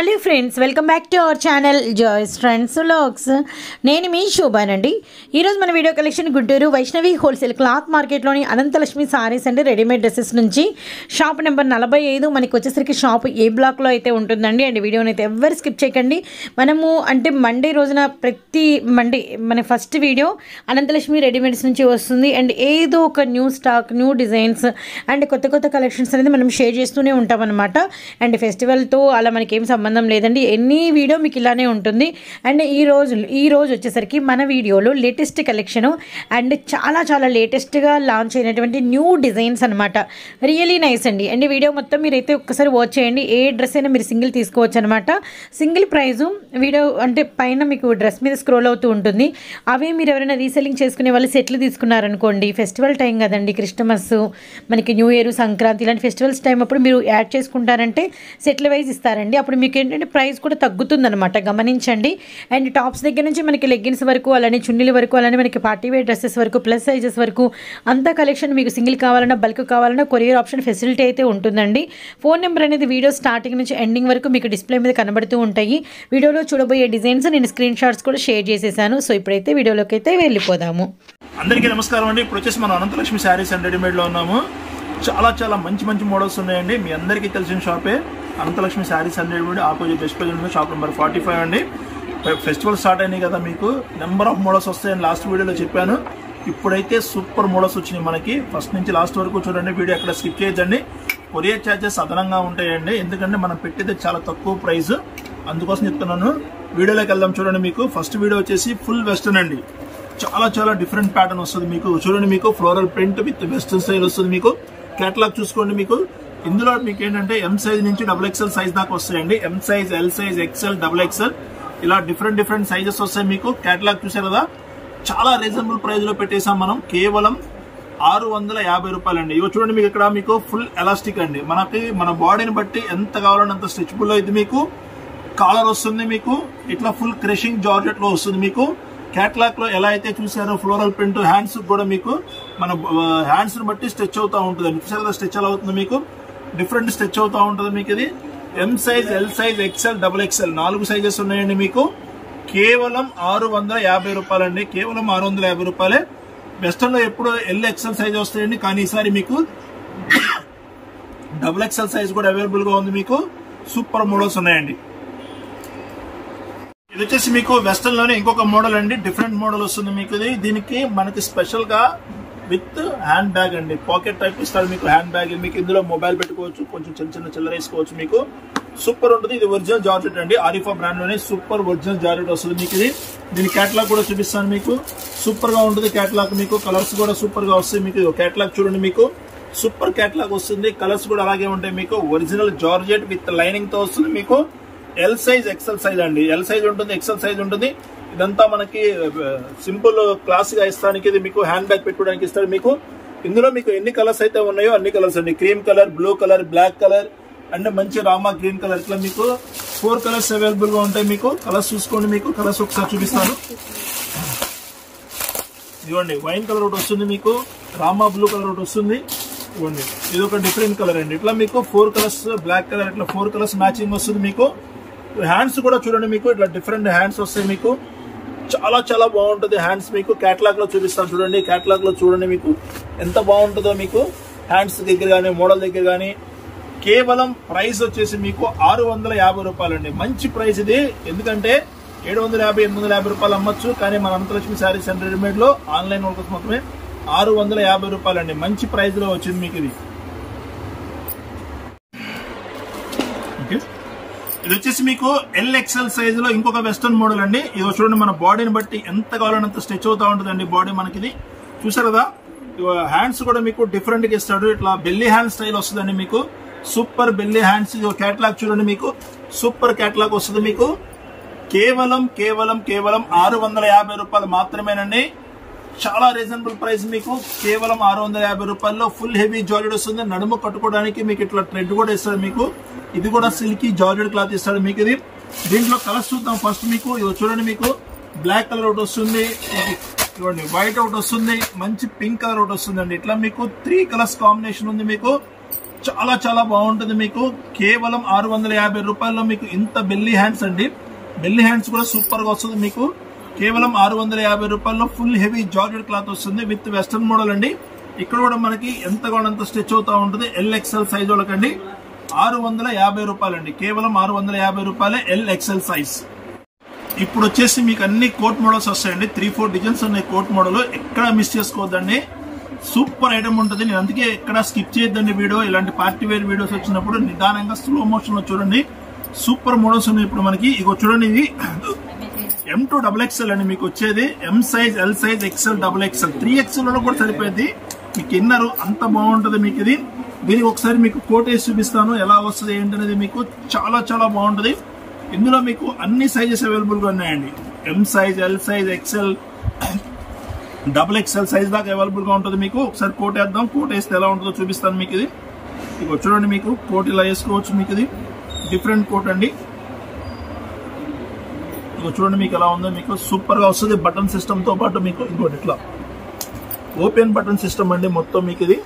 hello friends welcome back to our channel Joys friends vlogs నేను మీ శోభానండి ఈరోజు మన video collection Guntur Vaishnavi wholesale cloth మార్కెట్లోని అనంతలక్ష్మి సారీస్ అండి రెడీమేడ్ డ్రెస్సెస్ నుంచి షాప్ నెంబర్ నలభై ఐదు మనకి వచ్చేసరికి షాప్ ఏ బ్లాక్లో అయితే ఉంటుందండి అండ్ వీడియోని అయితే ఎవరు స్కిప్ చేయకండి మనము అంటే మండే రోజున ప్రతి మండే మన ఫస్ట్ వీడియో అనంతలక్ష్మి రెడీమేడ్స్ నుంచి వస్తుంది అండ్ ఏదో ఒక new stock new designs and కొత్త కొత్త కలెక్షన్స్ అనేది మనం షేర్ చేస్తూనే ఉంటాం అనమాట అండ్ ఫెస్టివల్తో అలా మనకి ఏం సంబంధం లేదండి ఎన్ని వీడియో మీకు ఇలానే ఉంటుంది అండ్ ఈ రోజు ఈ రోజు వచ్చేసరికి మన వీడియోలో లేటెస్ట్ కలెక్షను అండ్ చాలా చాలా లేటెస్ట్గా లాంచ్ అయినటువంటి న్యూ డిజైన్స్ అనమాట రియలీ నైస్ అండి అండ్ వీడియో మొత్తం మీరైతే ఒక్కసారి వాచ్ చేయండి ఏ డ్రెస్ అయినా మీరు సింగిల్ తీసుకోవచ్చు అనమాట సింగిల్ ప్రైజు వీడియో అంటే పైన మీకు డ్రెస్ మీద స్క్రోల్ అవుతూ ఉంటుంది అవే మీరు ఎవరైనా రీసెల్లింగ్ చేసుకునే వాళ్ళు సెట్లు తీసుకున్నారనుకోండి ఫెస్టివల్ టైం కదండి క్రిస్టమస్ మనకి న్యూ ఇయర్ సంక్రాంతి ఇలాంటి ఫెస్టివల్స్ టైం అప్పుడు మీరు యాడ్ చేసుకుంటారంటే సెట్ల వైజ్ ఇస్తారండి అప్పుడు మీకు ఏంటంటే ప్రైస్ కూడా తగ్గుతుందన్నమాట గమనించండి అండ్ టాప్స్ దగ్గర నుంచి మనకి లెగ్గిన్స్ వరకు అలానే చున్నీల వరకు అలానే మనకి పార్టీ వేర్ డ్రెస్సెస్ వరకు ప్లస్ సైజెస్ వరకు అంతా కలెక్షన్ మీకు సింగిల్ కావాలన్నా బల్క్ కావాలన్నా కొరియర్ ఆప్షన్ ఫెసిలిటీ అయితే ఉంటుందండి ఫోన్ నెంబర్ అనేది వీడియో స్టార్టింగ్ నుంచి ఎండింగ్ వరకు మీకు డిస్ప్లే మీద కనబడుతూ ఉంటాయి వీడియోలో చూడబోయే డిజైన్స్ నేను స్క్రీన్ షాట్స్ కూడా షేర్ చేసేసాను సో ఇప్పుడైతే వీడియోలోకి అయితే వెళ్ళిపోదాము అందరికీ నమస్కారం అండి ఇప్పుడు వచ్చేసి మనం అనంతలక్ష్మి శారీస్ అండ్ రెడీమేడ్ లో ఉన్నాము చాలా చాలా మంచి మంచి మోడల్స్ ఉన్నాయండి మీ అందరికీ తెలిసిన షాపే Anantalakshmi sarees and readymade opposite west ఉంది షాప్ నెంబర్ ఫార్టీ ఫైవ్ అండి ఫెస్టివల్ స్టార్ట్ అయినాయి కదా మీకు నెంబర్ ఆఫ్ మోడల్స్ వస్తాయని లాస్ట్ వీడియోలో చెప్పాను ఇప్పుడైతే సూపర్ మోడల్స్ వచ్చినాయి మనకి ఫస్ట్ నుంచి లాస్ట్ వరకు చూడండి వీడియో ఎక్కడ స్కిప్ చేయొద్దండి కొరియర్ ఛార్జెస్ అదనంగా ఉంటాయండి ఎందుకంటే మనం పెట్టేది చాలా తక్కువ ప్రైస్ అందుకోసం చెప్తున్నాను వీడియోలోకి వెళ్దాం చూడండి మీకు ఫస్ట్ వీడియో వచ్చేసి ఫుల్ వెస్టర్న్ అండి చాలా చాలా డిఫరెంట్ ప్యాటర్న్ వస్తుంది మీకు చూడండి మీకు floral print with western style వస్తుంది మీకు కేటలాగ్ చూసుకోండి మీకు ఇందులో మీకు ఏంటంటే ఎం సైజ్ నుంచి డబుల్ ఎక్స్ఎల్ సైజ్ దాకా వస్తాయండి M size L size XL double XL ఇలా డిఫరెంట్ డిఫరెంట్ సైజెస్ వస్తాయి మీకు కేటలాగ్ చూసారు కదా చాలా రీజనబుల్ ప్రైస్ లో పెట్టేసాం మనం కేవలం ఆరు వందల యాభై రూపాయలండి ఇవి చూడండి మీకు ఇక్కడ మీకు ఫుల్ ఎలాస్టిక్ అండి మనకి మన బాడీని బట్టి ఎంత కావాలంటే అంత స్ట్రెచబుల్ ఇది మీకు కాలర్ వస్తుంది మీకు ఇట్లా ఫుల్ క్రషింగ్ జార్జెట్ లో వస్తుంది మీకు క్యాట్లాగ్ లో ఎలా అయితే చూసారో ఫ్లోరల్ ప్రింట్ హ్యాండ్స్ కూడా మీకు మన హ్యాండ్స్ ని బట్టి స్ట్రెచ్ అవుతా ఉంటుంది చూసారు కదా స్ట్రెచ్ ఎలా అవుతుంది మీకు డిఫరెంట్ స్ట్రెచ్ అవుతా ఉంటుంది మీకు ఇది M size L size XL double XL నాలుగు సైజెస్ ఉన్నాయండి మీకు కేవలం ఆరు వందల యాభై రూపాయలండి కేవలం ఆరు వందల యాభై రూపాయలే వెస్టర్న్ లో ఎప్పుడు ఎల్ ఎక్స్ఎల్ సైజ్ వస్తాయండి కానీ ఈసారి మీకు డబుల్ ఎక్స్ఎల్ సైజ్ కూడా అవైలబుల్ గా ఉంది మీకు సూపర్ మోడల్స్ ఉన్నాయండి ఇది వచ్చేసి మీకు వెస్టర్న్ లోనే ఇంకొక మోడల్ అండి డిఫరెంట్ మోడల్ వస్తుంది మీకు ఇది దీనికి మనకి స్పెషల్ గా విత్ హ్యాండ్ బ్యాగ్ అండి పాకెట్ టైప్ ఇస్తారు మీకు హ్యాండ్ బ్యాగ్ మీకు ఇందులో మొబైల్ పెట్టుకోవచ్చు కొంచెం చిన్న చిన్న చిల్లర వేసుకోవచ్చు మీకు సూపర్ ఉంటుంది ఇది ఒరిజినల్ జార్జెట్ అండి ఆరిఫా బ్రాండ్ లోనే సూపర్ ఒరిజినల్ జార్జెట్ వస్తుంది మీకు ఇది దీని కేటలాగ్ కూడా చూపిస్తాను మీకు సూపర్ గా ఉంటుంది కేటలాగ్ మీకు కలర్స్ కూడా సూపర్ గా వస్తాయి మీకు కేటలాగ్ చూడండి మీకు సూపర్ కేటలాగ్ వస్తుంది కలర్స్ కూడా అలాగే ఉంటాయి మీకు ఒరిజినల్ జార్జెట్ విత్ లైనింగ్ తో వస్తుంది మీకు ఎల్ సైజ్ ఎక్సెల్ సైజ్ అండి ఎల్ సైజ్ ఉంటుంది ఎక్సెల్ సైజ్ ఉంటుంది ఇదంతా మనకి సింపుల్ క్లాస్ గా ఇస్తానికి ఇది మీకు హ్యాండ్ బ్యాగ్ పెట్టుకోవడానికి ఇస్తాడు మీకు ఇందులో మీకు ఎన్ని కలర్స్ అయితే ఉన్నాయో అన్ని కలర్స్ అండి cream colour blue colour black colour and మంచి రామా గ్రీన్ కలర్ ఇట్లా మీకు ఫోర్ కలర్స్ అవైలబుల్ గా ఉంటాయి మీకు కలర్స్ చూసుకోండి మీకు కలర్స్ ఒకసారి చూపిస్తాను ఇదిగోండి వైన్ కలర్ ఒకటి వస్తుంది మీకు రామా బ్లూ కలర్ ఒకటి వస్తుంది ఇదిగోండి ఇది ఒక డిఫరెంట్ కలర్ అండి ఇట్లా మీకు ఫోర్ కలర్స్ బ్లాక్ కలర్ ఇట్లా ఫోర్ కలర్స్ మ్యాచింగ్ వస్తుంది మీకు హ్యాండ్స్ కూడా చూడండి మీకు ఇట్లా డిఫరెంట్ హ్యాండ్స్ వస్తాయి మీకు చాలా చాలా బాగుంటుంది హ్యాండ్స్ మీకు కేటలాగ్ లో చూపిస్తాను చూడండి కేటలాగ్ లో చూడండి మీకు ఎంత బాగుంటుందో మీకు హ్యాండ్స్ దగ్గర కానీ మోడల్ దగ్గర కానీ కేవలం ప్రైస్ వచ్చేసి మీకు ఆరు వందల యాభై రూపాయలండి మంచి ప్రైస్ ఇది ఎందుకంటే ఏడు వందల యాభై ఎనిమిది వందల యాభై రూపాయలు అమ్మచ్చు కానీ మన అనంతలక్ష్మి శారీస్ అండ్ రెడీమేడ్ లో ఆన్లైన్ వర్కర్స్ మాత్రమే ఆరు వందల యాభై రూపాయలండి మంచి ప్రైస్ లో వచ్చింది మీకు ఇది ఓకే ఇది వచ్చేసి మీకు ఎల్ ఎక్స్ఎల్ సైజ్ లో ఇంకొక వెస్టర్న్ మోడల్ అండి ఇది చూడండి మన బాడీని బట్టి ఎంత కావాలంత స్ట్రెచ్ అవుతా ఉంటుందండి బాడీ మనకి ఇది చూసారు కదా హ్యాండ్స్ కూడా మీకు డిఫరెంట్ గా ఇస్తాడు ఇట్లా బెల్లీ హ్యాండ్ స్టైల్ వస్తుందండి మీకు సూపర్ బెల్లీ హ్యాండ్స్ ఇది కేటలాగ్ చూడండి మీకు సూపర్ కేటలాగ్ వస్తుంది మీకు కేవలం కేవలం కేవలం ఆరు వందల యాభై రూపాయలు మాత్రమేనండి చాలా రీజనబుల్ ప్రైస్ మీకు కేవలం ఆరు వందల యాభై రూపాయల్లో ఫుల్ హెవీ జార్జెట్ వస్తుంది నడుము కట్టుకోవడానికి మీకు ఇట్లా థ్రెడ్ కూడా ఇస్తాడు మీకు ఇది కూడా సిల్కీ జార్జెట్ క్లాత్ ఇస్తాడు మీకు ఇది దీంట్లో కలర్స్ చూద్దాం ఫస్ట్ మీకు ఇది చూడండి మీకు బ్లాక్ కలర్ ఒకటి వస్తుంది చూడండి వైట్ ఒకటి వస్తుంది మంచి పింక్ కలర్ ఒకటి వస్తుంది అండి ఇట్లా మీకు త్రీ కలర్స్ కాంబినేషన్ ఉంది మీకు చాలా చాలా బాగుంటుంది మీకు కేవలం ఆరు వందల యాభై రూపాయల్లో మీకు ఇంత బెల్లీ హ్యాండ్స్ అండి బెల్లీ హ్యాండ్స్ కూడా సూపర్ గా వస్తుంది మీకు కేవలం ఆరు వందల యాభై రూపాయల్లో ఫుల్ హెవీ జార్జెట్ క్లాత్ వస్తుంది విత్ వెస్టర్న్ మోడల్ అండి ఇక్కడ కూడా మనకి ఎంత కావాలంత స్టిచ్ అవుతా ఉంటుంది ఎల్ ఎక్స్ఎల్ సైజ్ వాళ్ళకండి ఆరు వందల యాభై రూపాయలండి కేవలం ఆరు వందల యాభై రూపాయలే ఎల్ ఎక్స్ఎల్ సైజ్ ఇప్పుడు వచ్చేసి మీకు అన్ని కోట్ మోడల్స్ వస్తాయండి త్రీ ఫోర్ డిజైన్స్ ఉన్నాయి కోట్ మోడల్ ఎక్కడ మిస్ చేసుకోవద్దండి సూపర్ ఐటమ్ ఉంటుంది నేను అందుకే ఎక్కడ స్కిప్ చేయొద్దండి వీడియో ఇలాంటి పార్టీ వేర్ వీడియోస్ వచ్చినప్పుడు నిదానంగా స్లో మోషన్ లో చూడండి సూపర్ మోడల్స్ ఉన్నాయి ఇప్పుడు మనకి ఇగో చూడండి ఇది ఎం టూ డబుల్ ఎక్స్ఎల్ అండి మీకు వచ్చేది M size L size XL double XL three XL లో కూడా సరిపోయింది మీకు ఇన్నర్ అంత బాగుంటుంది మీకు ఇది దీనికి ఒకసారి మీకు కోట్ వేసి చూపిస్తాను ఎలా వస్తుంది ఏంటనేది మీకు చాలా చాలా బాగుంటుంది ఇందులో మీకు అన్ని సైజెస్ అవైలబుల్ గా ఉన్నాయండి M size L size XL double XL size దాకా అవైలబుల్ గా ఉంటుంది మీకు ఒకసారి కోట్ వేద్దాం కోట్ వేస్తే ఎలా ఉంటుందో చూపిస్తాను మీకు ఇది ఇక చూడండి మీకు కోట్ ఇలా వేసుకోవచ్చు మీకు ఇది డిఫరెంట్ కోట్ అండి ఇక చూడండి మీకు ఎలా ఉందో మీకు సూపర్ గా వస్తుంది బటన్ సిస్టమ్ తో పాటు మీకు ఇంకోటి ఇట్లా ఓపెన్ బటన్ సిస్టమ్ అండి మొత్తం మీకు ఇది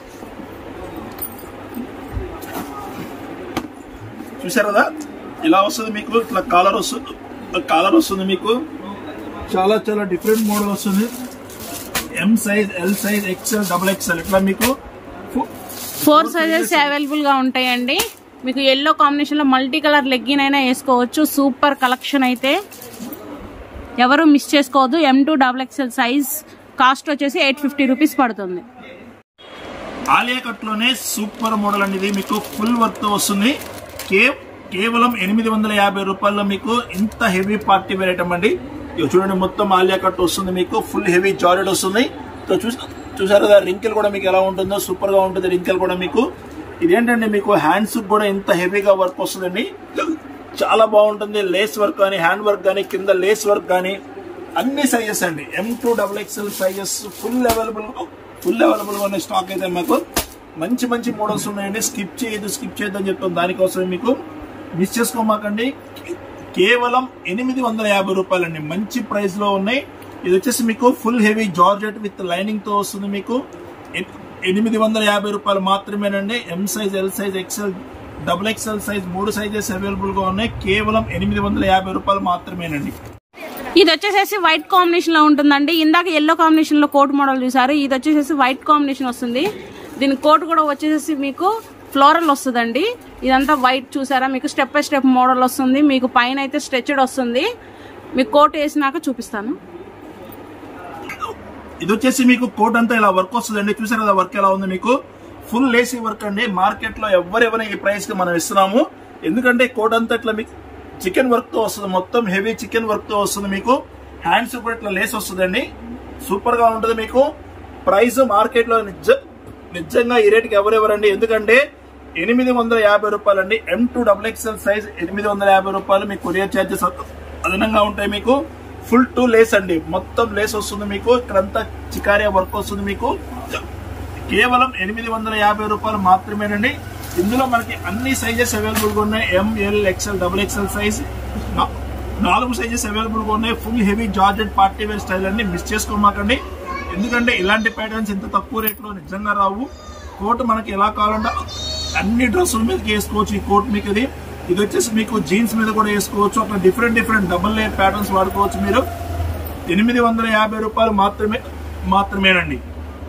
చూసారు కదా ఇలా వస్తుంది మీకు ఇట్లా కాలర్ వస్తుంది కాలర్ వస్తుంది మీకు చాలా చాలా డిఫరెంట్ మోడల్ వస్తుంది M size L size XL double XL ఇట్లా మీకు ఫు- ఫోర్ సైజెస్ అవైలబుల్ గా ఉంటాయండి మీకు ఎల్లో కాంబినేషన్ లో మల్టీ కలర్ లెగ్గిన్ అయినా వేసుకోవచ్చు సూపర్ కలెక్షన్ అయితే ఎవరు మిస్ చేసుకోవద్దు M to double XL size cost వచ్చేసి ఎయిట్ ఫిఫ్టీ రూపీస్ పడుతుంది ఆలియా కట్ లోనే సూపర్ మోడల్ అండి ఇది మీకు ఫుల్ వర్క్ తో వస్తుంది కే కేవలం ఎనిమిది వందల యాభై రూపాయల్లో మీకు ఇంత హెవీ పార్టీ వేర్ ఐటమ్ అండి ఇక చూడండి మొత్తం ఆలియా కట్ వస్తుంది మీకు ఫుల్ హెవీ జార్జెట్ వస్తుంది సో చూసి చూసారు కదా రింకిల్ కూడా మీకు ఎలా ఉంటుందో సూపర్ గా ఉంటుంది రింకిల్ కూడా మీకు ఇదేంటంటే మీకు హ్యాండ్స్ కూడా ఇంత హెవీగా వర్క్ వస్తుందండి చాలా బాగుంటుంది లేస్ వర్క్ కానీ హ్యాండ్ వర్క్ కానీ కింద లేస్ వర్క్ కానీ అన్ని సైజెస్ అండి M to double XL sizes full available full available ఉన్న స్టాక్ అయితే మాకు మంచి మంచి మోడల్స్ ఉన్నాయండి స్కిప్ చేయదు స్కిప్ చేయొద్దు అని చెప్తాం దానికోసమే మీకు మిస్ చేసుకోమాకండి కేవలం ఎనిమిది వందల యాభై రూపాయలండి మంచి ప్రైస్ లో ఉన్నాయి ఇది వచ్చేసి మీకు full heavy georgette with lining తో వస్తుంది మీకు ఎ- ఎనిమిది వందల యాభై రూపాయలు మాత్రమేనండి M size L size XL double XL size మూడు సైజెస్ అవైలబుల్ గా ఉన్నాయి కేవలం ఎనిమిది వందల యాభై రూపాయలు మాత్రమేనండి ఇది వచ్చేసేసి వైట్ కాంబినేషన్ లో ఉంటుందండి ఇందాక ఎల్లో కాంబినేషన్ లో కోట్ మోడల్ చూసారు ఇది వచ్చేసేసి వైట్ కాంబినేషన్ వస్తుంది దీని కోట్ కూడా వచ్చేసేసి మీకు ఫ్లోరల్ వస్తుందండి ఇదంతా వైట్ చూసారా మీకు స్టెప్ బై స్టెప్ మోడల్ వస్తుంది మీకు పైన అయితే స్ట్రెచ్డ్ వస్తుంది మీకు కోట్ వేసినాక చూపిస్తాను ఇది వచ్చేసి మీకు కోట్ అంతా ఇలా వర్క్ వస్తుందండి చూసారు కదా వర్క్ ఎలా ఉంది మీకు ఫుల్ లేసీ వర్క్ అండి మార్కెట్ లో ఎవరెవరైనా ఈ ప్రైస్ కి మనం ఇస్తున్నాము ఎందుకంటే కోట్ అంతా ఇట్లా మీకు చికెన్ వర్క్ తో వస్తుంది మొత్తం హెవీ చికెన్ వర్క్ తో వస్తుంది మీకు హ్యాండ్స్ కూడా ఇట్లా లేస్ వస్తుందండి సూపర్ గా ఉంటుంది మీకు ప్రైస్ మార్కెట్ లో నిజ నిజంగా ఈ రేటుకి ఎవరెవరండి ఎందుకంటే ఎనిమిది వందల యాభై రూపాయలు అండి M to double XL size ఎనిమిది వందల యాభై రూపాయలు మీకు కొరియర్ ఛార్జెస్ అదనంగా ఉంటాయి మీకు ఫుల్ టు లేస్ అండి మొత్తం లేస్ వస్తుంది మీకు ఇక్కడంతా చికారియా వర్క్ వస్తుంది మీకు కేవలం ఎనిమిది వందల యాభై రూపాయలు మాత్రమేనండి ఇందులో మనకి అన్ని సైజెస్ అవైలబుల్ గా ఉన్నాయి M L XL double XL size నాలుగు సైజెస్ అవైలబుల్ గా ఉన్నాయి full heavy georgette party wear style అన్ని మిస్ చేసుకోమాకండి ఎందుకంటే ఇలాంటి ప్యాటర్న్స్ ఇంత తక్కువ రేట్లో నిజంగా రావు కోట్ మనకి ఎలా కావాలంటే అన్ని డ్రెస్సుల మీదకి వేసుకోవచ్చు ఈ కోట్ మీకు ఇది ఇది వచ్చేసి మీకు జీన్స్ మీద కూడా వేసుకోవచ్చు అట్లా different different double layer patterns వాడుకోవచ్చు మీరు ఎనిమిది వందల యాభై రూపాయలు మాత్రమే మాత్రమేనండి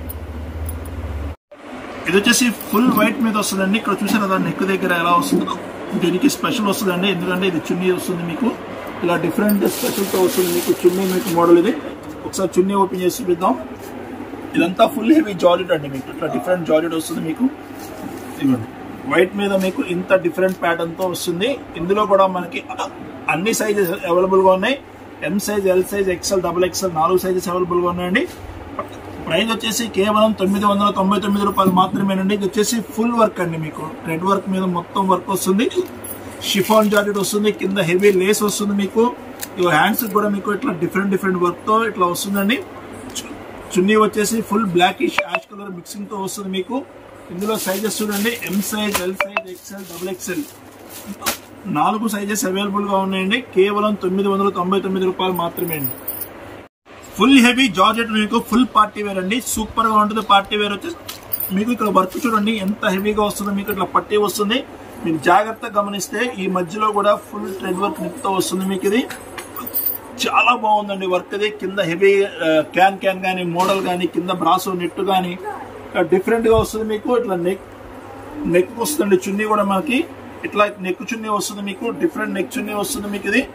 ఇది వచ్చేసి ఫుల్ వైట్ మీద వస్తుందండి ఇక్కడ చూసారు కదా నెక్ దగ్గర ఎలా వస్తుందో దీనికి స్పెషల్ వస్తుందండి ఎందుకంటే ఇది చున్నీ వస్తుంది మీకు ఇలా డిఫరెంట్ స్పెషల్ తో వస్తుంది మీకు చున్నీ మీకు మోడల్ ఇది ఒకసారి చున్నీ ఓపెన్ చేసి చూపిద్దాం ఇదంతా ఫుల్ హెవీ జార్జెట్ అండి మీకు ఇట్లా డిఫరెంట్ జార్జెట్ వస్తుంది మీకు ఇవ్వండి వైట్ మీద మీకు ఇంత డిఫరెంట్ ప్యాటర్న్ తో వస్తుంది ఇందులో కూడా మనకి అన్ని సైజెస్ అవైలబుల్ గా ఉన్నాయి M size L size XL double XL నాలుగు సైజెస్ అవైలబుల్ గా ఉన్నాయండి ప్రైస్ వచ్చేసి కేవలం తొమ్మిది వందల తొంభై తొమ్మిది రూపాయలు మాత్రమేనండి ఇది వచ్చేసి ఫుల్ వర్క్ అండి మీకు రెడ్ వర్క్ మీద మొత్తం వర్క్ వస్తుంది షిఫాన్ జాకెట్ వస్తుంది కింద హెవీ లేస్ వస్తుంది మీకు ఇవి హ్యాండ్స్ కూడా మీకు ఇట్లా డిఫరెంట్ డిఫరెంట్ వర్క్ తో ఇట్లా వస్తుందండి చు- చున్నీ వచ్చేసి full blackish ash colour mixing తో వస్తుంది మీకు ఇందులో సైజెస్ చూడండి M size L size XL double XL నాలుగు సైజెస్ అవైలబుల్ గా ఉన్నాయండి కేవలం తొమ్మిది వందల తొంభై తొమ్మిది రూపాయలు మాత్రమే అండి ఫుల్ హెవీ జార్జెట్ మీకు ఫుల్ పార్టీ వేర్ అండి సూపర్ గా ఉంటుంది పార్టీ వేర్ వచ్చేసి మీకు ఇక్కడ వర్క్ చూడండి ఎంత హెవీగా వస్తుందో మీకు ఇట్లా పట్టి వస్తుంది మీరు జాగ్రత్తగా గమనిస్తే ఈ మధ్యలో కూడా ఫుల్ థ్రెడ్ వర్క్ నిప్తో వస్తుంది మీకు ఇది చాలా బాగుందండి వర్క్ అది కింద హెవీ క్యాన్ క్యాన్ కానీ మోడల్ కానీ కింద బ్రాసో నెట్ కానీ డిఫరెంట్ గా వస్తుంది మీకు ఇట్లా నెక్ నెక్ వస్తుంది చున్నీ కూడా మనకి ఇట్లా నెక్ చున్నీ వస్తుంది మీకు డిఫరెంట్ నెక్ చున్నీ వస్తుంది మీకు ఇది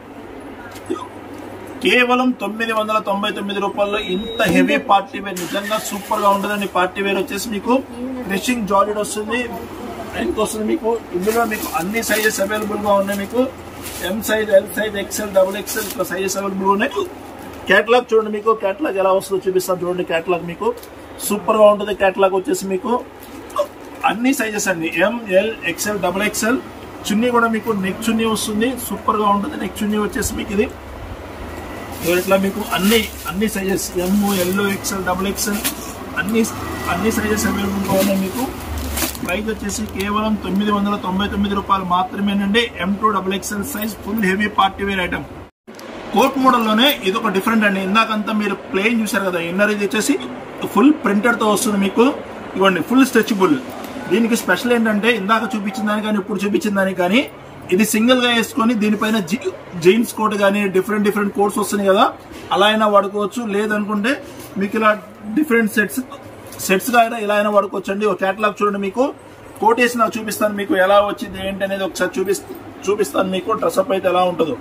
కేవలం తొమ్మిది వందల తొంభై తొమ్మిది రూపాయల్లో ఇంత హెవీ పార్టీ వేర్ నిజంగా సూపర్ గా ఉంటుందండి పార్టీ వేర్ వచ్చేసి మీకు క్రిషింగ్ జాలిడ్ వస్తుంది ఎంత వస్తుంది మీకు ఇందులో మీకు అన్ని సైజెస్ అవైలబుల్ గా ఉన్నాయి మీకు M size L size XL double XL ఇట్లా సైజెస్ అవైలబుల్ ఉన్నాయి కేటలాగ్ చూడండి మీకు కేటలాగ్ ఎలా వస్తుందో చూపిస్తాను చూడండి కేటలాగ్ మీకు సూపర్ గా ఉంటుంది కేటలాగ్ వచ్చేసి మీకు అన్ని సైజెస్ అండి M L XL double XL చున్నీ కూడా మీకు నెక్ చున్నీ వస్తుంది సూపర్ గా ఉంటుంది నెక్ చున్నీ వచ్చేసి మీకు ఇది ఇట్లా మీకు అన్ని అన్ని sizes M L XL double XL అన్ని అన్ని సైజెస్ అవైలబుల్గా ఉన్నాయి మీకు ప్రైస్ వచ్చేసి కేవలం తొమ్మిది వందల తొంభై తొమ్మిది రూపాయలు మాత్రమేనండి M to double XL size full heavy party wear item coat మోడల్లోనే ఇది ఒక డిఫరెంట్ అండి ఇందాకంతా మీరు ప్లేన్ చూసారు కదా ఇన్నర్ ఇది వచ్చేసి ఫుల్ ప్రింటెడ్ తో వస్తుంది మీకు ఇవ్వండి ఫుల్ స్ట్రెచబుల్ దీనికి స్పెషల్ ఏంటంటే ఇందాక చూపించిన దానికి కానీ ఇప్పుడు చూపించిన దానికి కానీ ఇది సింగిల్ గా వేసుకొని దీనిపైన జీన్స్ కోట్ కానీ డిఫరెంట్ డిఫరెంట్ కోట్స్ వస్తున్నాయి కదా అలా అయినా వాడుకోవచ్చు లేదనుకుంటే మీకు ఇలా డిఫరెంట్ సెట్స్ సెట్స్ గా అయినా ఇలా అయినా వాడుకోవచ్చు అండి ఒక కేటలాగ్ చూడండి మీకు కోట్ వేసి నాకు చూపిస్తాను మీకు ఎలా వచ్చింది ఏంటి అనేది ఒకసారి చూపిస్తా చూపిస్తాను మీకు డ్రెస్అప్ అయితే ఎలా ఉంటుందో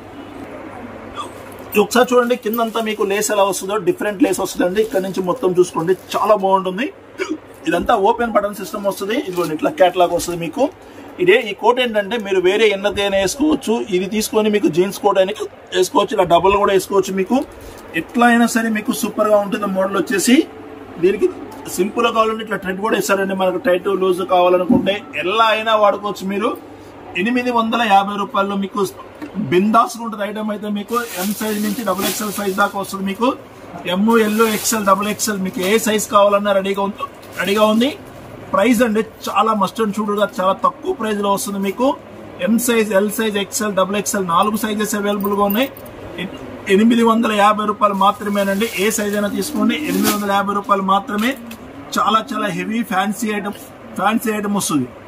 ఒకసారి చూడండి కిందంతా మీకు లేస్ ఎలా వస్తుందో డిఫరెంట్ లేస్ వస్తుందండి ఇక్కడ నుంచి మొత్తం చూసుకోండి చాలా బాగుంటుంది ఇదంతా ఓపెన్ బటన్ సిస్టమ్ వస్తుంది ఇదిగోండి ఇట్లా క్యాట్లాగ్ వస్తుంది మీకు ఇదే ఈ కోట్ ఏంటంటే మీరు వేరే ఎన్నతైనా వేసుకోవచ్చు ఇది తీసుకొని మీకు జీన్స్ కోట్ అయినా వేసుకోవచ్చు ఇలా డబుల్ కూడా వేసుకోవచ్చు మీకు ఎట్లా అయినా సరే మీకు సూపర్ గా ఉంటుంది మోడల్ వచ్చేసి దీనికి సింపుల్ గా కావాలంటే ఇట్లా ట్రెడ్ కూడా ఇస్తారండి మనకు టైట్ లూజ్ కావాలనుకుంటే ఎలా అయినా వాడుకోవచ్చు మీరు ఎనిమిది వందల యాభై రూపాయల్లో మీకు బిందాస్ ఉంటుంది ఐటమ్ అయితే మీకు ఎం సైజ్ నుంచి డబుల్ ఎక్స్ఎల్ సైజ్ దాకా వస్తుంది మీకు M L XL double XL మీకు ఏ సైజ్ కావాలన్నా రెడీగా ఉంది రెడీగా ఉంది ప్రైస్ అండి చాలా మస్ట్ అండ్ చూడగా చాలా తక్కువ ప్రైస్ లో వస్తుంది మీకు M size L size XL double XL నాలుగు సైజెస్ అవైలబుల్ గా ఉన్నాయి ఎ- ఎనిమిది వందల యాభై రూపాయలు మాత్రమేనండి ఏ సైజ్ అయినా తీసుకోండి ఎనిమిది వందల యాభై రూపాయలు మాత్రమే చాలా చాలా heavy fancy item fancy item వస్తుంది